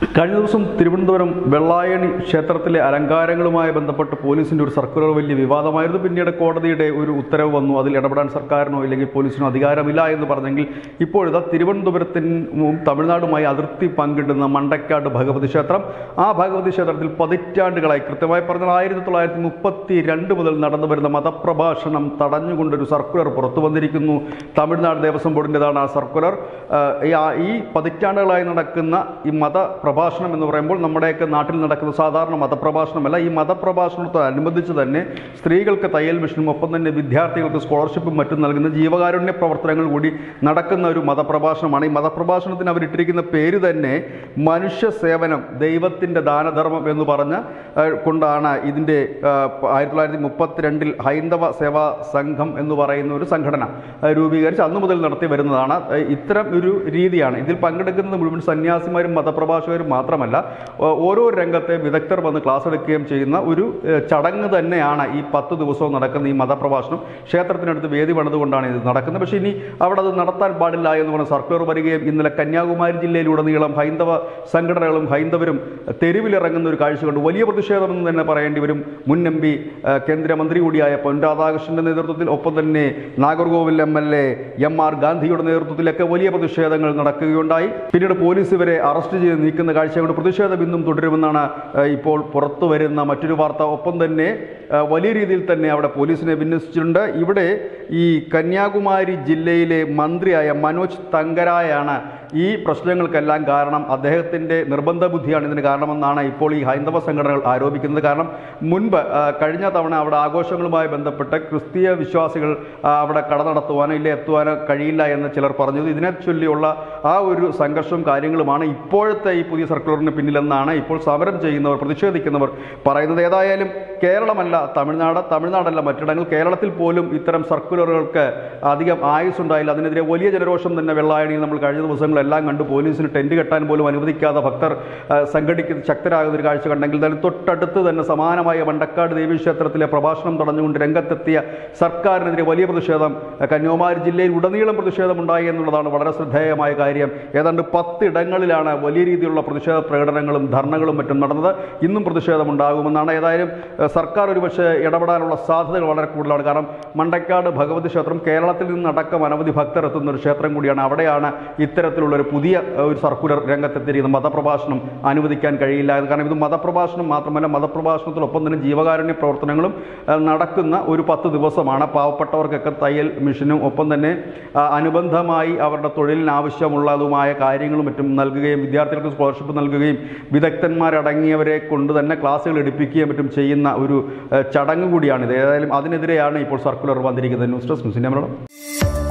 കഴിഞ്ഞ ദിവസം തിരുവനന്തപുരം വെള്ളായണി ക്ഷേത്രത്തിലെ അലങ്കാരങ്ങളുമായി ബന്ധപ്പെട്ട് പോലീസിന്റെ ഒരു സർക്കുലർ വലിയ വിവാദമായിരുന്നു പിന്നീട് കോടതിയുടെ ഒരു ഉത്തരവ് വന്നു അതിൽ ഇടപെടാൻ സർക്കാരിനോ ഇല്ലെങ്കിൽ പോലീസിനോ അധികാരമില്ല എന്ന് പറഞ്ഞെങ്കിൽ ഇപ്പോഴിതാ തിരുവനന്തപുരത്തിനും തമിഴ്നാടുമായി അതിർത്തി പങ്കിടുന്ന മണ്ടക്കാട് ഭഗവതി ക്ഷേത്രം ആ ഭഗവതി ക്ഷേത്രത്തിൽ പതിറ്റാണ്ടുകളായി കൃത്യമായി പറഞ്ഞാൽ ആയിരത്തി തൊള്ളായിരത്തി മുപ്പത്തി രണ്ട് മുതൽ നടന്നു വരുന്ന മതപ്രഭാഷണം തടഞ്ഞുകൊണ്ടൊരു സർക്കുലർ പുറത്തു വന്നിരിക്കുന്നു തമിഴ്നാട് ദേവസ്വം ബോർഡിൻ്റെതാണ് ആ സർക്കുലർ ആ, ഈ- ആ- ഈ പതിറ്റാണ്ടുകളായി നടക്കുന്ന ഈ മത പ്രഭാഷണം എന്ന് പറയുമ്പോൾ നമ്മുടെയൊക്കെ നാട്ടിൽ നടക്കുന്ന സാധാരണ മതപ്രഭാഷണമല്ല ഈ മതപ്രഭാഷണത്തോടനുബന്ധിച്ച് തന്നെ സ്ത്രീകൾക്ക് തയ്യൽ മിഷനും ഒപ്പം തന്നെ വിദ്യാർത്ഥികൾക്ക് സ്കോളർഷിപ്പും മറ്റും നൽകുന്ന ജീവകാരുണ്യ പ്രവർത്തനങ്ങൾ കൂടി നടക്കുന്ന ഒരു മതപ്രഭാഷണമാണ് ഈ മതപ്രഭാഷണത്തിന് അവരിട്ടിരിക്കുന്ന പേര് തന്നെ മനുഷ്യ സേവനം ദൈവത്തിൻ്റെ ദാനധർമ്മം എന്ന് പറഞ്ഞ് ആ, കൊണ്ടാണ് ഇതിൻ്റെ ആയിരത്തി തൊള്ളായിരത്തി മുപ്പത്തിരണ്ടിൽ ഹൈന്ദവ സേവാ സംഘം എന്ന് പറയുന്ന ഒരു സംഘടന ആ, രൂപീകരിച്ച് അന്നു മുതൽ നടത്തി വരുന്നതാണ് ആ, ഇത്തരം ഒരു രീതിയാണ് ഇതിൽ പങ്കെടുക്കുന്നത് മുഴുവൻ സന്യാസിമാരും മതപ്രഭാഷകരും മാത്രമല്ല ഓ- ഓരോ രംഗത്തെ വിദഗ്ധർ വന്ന് ക്ലാസ് എടുക്കുകയും ചെയ്യുന്ന ഒരു ഏ, ചടങ്ങ് തന്നെയാണ് ഈ പത്ത് ദിവസവും നടക്കുന്ന ഈ മതപ്രഭാഷണം ക്ഷേത്രത്തിനടുത്ത് വേദി പണിതുകൊണ്ടാണ് ഇത് നടക്കുന്നത് പക്ഷേ ഇനി അവിടെ അത് നടത്താൻ പാടില്ല എന്ന് പറഞ്ഞ സർക്കുലർ വരികയും ഇന്നലെ കന്യാകുമാരി ജില്ലയിലുടനീളം ഹൈന്ദവ സംഘടനകളും ഹൈന്ദവരും തെരുവിലിറങ്ങുന്ന ഒരു കാഴ്ച കണ്ടു വലിയ പ്രതിഷേധമെന്ന് തന്നെ പറയേണ്ടി വരും മുൻ എം പി കേന്ദ്രമന്ത്രി കൂടിയായ പൊൻ രാധാകൃഷ്ണന്റെ നേതൃത്വത്തിൽ ഒപ്പം തന്നെ Nagercoil M L A M R ഗാന്ധിയുടെ നേതൃത്വത്തിലൊക്കെ വലിയ പ്രതിഷേധങ്ങൾ നടക്കുകയുണ്ടായി പിന്നീട് പോലീസ് ഇവരെ അറസ്റ്റ് ചെയ്ത് നീക്കുന്ന കാഴ്ച കൊണ്ട് പ്രതിഷേധം ഇന്നും തുടരുമെന്നാണ് ഏഹ്, ഇപ്പോൾ പുറത്തു വരുന്ന മറ്റൊരു വാർത്ത ഒപ്പം തന്നെ ഏഹ്, വലിയ രീതിയിൽ തന്നെ അവിടെ പോലീസിനെ വിന്യസിച്ചിട്ടുണ്ട് ഇവിടെ ഈ കന്യാകുമാരി ജില്ലയിലെ മന്ത്രിയായ മനോജ് തങ്കരായാണ് ഈ പ്രശ്നങ്ങൾക്കെല്ലാം കാരണം അദ്ദേഹത്തിൻ്റെ നിർബന്ധ ബുദ്ധിയാണ് ഇതിന് കാരണമെന്നാണ് ഇപ്പോൾ ഈ ഹൈന്ദവ സംഘടനകൾ ആരോപിക്കുന്നത് കാരണം മുൻപ് ആ, കഴിഞ്ഞ തവണ അവിടെ ആഘോഷങ്ങളുമായി ബന്ധപ്പെട്ട് ക്രിസ്തീയ വിശ്വാസികൾ ആ, അവിടെ കട നടത്തുവാനോ ഇല്ല എത്തുവാനോ കഴിയില്ല എന്ന് ചിലർ പറഞ്ഞു ഇതിനെ ചൊല്ലിയുള്ള ആ ഒരു സംഘർഷവും കാര്യങ്ങളുമാണ് ഇപ്പോഴത്തെ ഈ പുതിയ സർക്കുലറിന് പിന്നിലെന്നാണ് ഇപ്പോൾ സമരം ചെയ്യുന്നവർ പ്രതിഷേധിക്കുന്നവർ പറയുന്നത് ഏതായാലും കേരളമല്ല തമിഴ്നാട് തമിഴ്നാടല്ല മറ്റിടങ്ങൾ കേരളത്തിൽ പോലും ഇത്തരം സർക്കുലറുകൾക്ക് അധികം ആയുസ് ഉണ്ടായില്ല അതിനെതിരെ വലിയ ജനരോഷം തന്നെ വെള്ളായണിയിൽ നമ്മൾ കഴിഞ്ഞ ദിവസങ്ങളെല്ലാം കണ്ടു പോലീസിന് ടെൻറ്റ് കെട്ടാൻ പോലും അനുവദിക്കാതെ ഭക്തർ ആ, സംഘടിക്കുന്ന ശക്തരാകുന്ന ഒരു കാഴ്ച കണ്ടെങ്കിൽ തന്നെ തൊട്ടടുത്ത് തന്നെ സമാനമായ വണ്ടക്കാട് ദേവീക്ഷേത്രത്തിലെ പ്രഭാഷണം തടഞ്ഞുകൊണ്ട് രംഗത്തെത്തിയ സർക്കാരിനെതിരെ വലിയ പ്രതിഷേധം ആ, കന്യാകുമാരി ജില്ലയിൽ ഉടനീളം പ്രതിഷേധം ഉണ്ടായി എന്നുള്ളതാണ് വളരെ ശ്രദ്ധേയമായ കാര്യം ഏതാണ്ട് പത്തിടങ്ങളിലാണ് വലിയ രീതിയിലുള്ള പ്രതിഷേധ പ്രകടനങ്ങളും ധർണകളും മറ്റും നടന്നത് ഇന്നും പ്രതിഷേധം ഉണ്ടാകുമെന്നാണ് ഏതായാലും ആ, സർക്കാർ ഒരുപക്ഷെ ഇടപെടാനുള്ള സാധ്യതകൾ വളരെ കൂടുതലാണ് കാരണം മണ്ടക്കാട് ഭഗവതി ക്ഷേത്രം കേരളത്തിൽ നിന്നടക്കം അനവധി ഭക്തർ എത്തുന്ന ഒരു ക്ഷേത്രം കൂടിയാണ് അവിടെയാണ് ഇത്തരത്തിലുള്ള ഒരു പുതിയ ഏഹ്, ഒരു സർക്കുലർ രംഗത്തെത്തിയിരിക്കുന്നത് മതപ്രഭാഷണം അനുവദിക്കാൻ കഴിയില്ല എന്ന് കാരണം ഇത് മതപ്രഭാഷണം മാത്രമല്ല മതപ്രഭാഷണത്തിനൊപ്പം തന്നെ ജീവകാരുണ്യ പ്രവർത്തനങ്ങളും ഏഹ്, നടക്കുന്ന ഒരു പത്ത് ദിവസമാണ് പാവപ്പെട്ടവർക്കൊക്കെ തയ്യൽ മിഷനും ഒപ്പം തന്നെ ആ, അനുബന്ധമായി അവരുടെ തൊഴിലിന് ആവശ്യമുള്ളതുമായ കാര്യങ്ങളും മറ്റും നൽകുകയും വിദ്യാർത്ഥികൾക്ക് സ്കോളർഷിപ്പ് നൽകുകയും വിദഗ്ധന്മാരടങ്ങിയവരെ കൊണ്ട് തന്നെ ക്ലാസ്സുകൾ എടുപ്പിക്കുകയും മറ്റും ചെയ്യുന്ന ഒരു ഏഹ്, ചടങ്ങ് കൂടിയാണിത് ഏതായാലും അതിനെതിരെയാണ് ഇപ്പോൾ സർക്കുലർ വന്നിരിക്കുന്നത് ന്യൂസ് ഡെസ്ക് ന്യൂസിൻ്റെ മലയാളം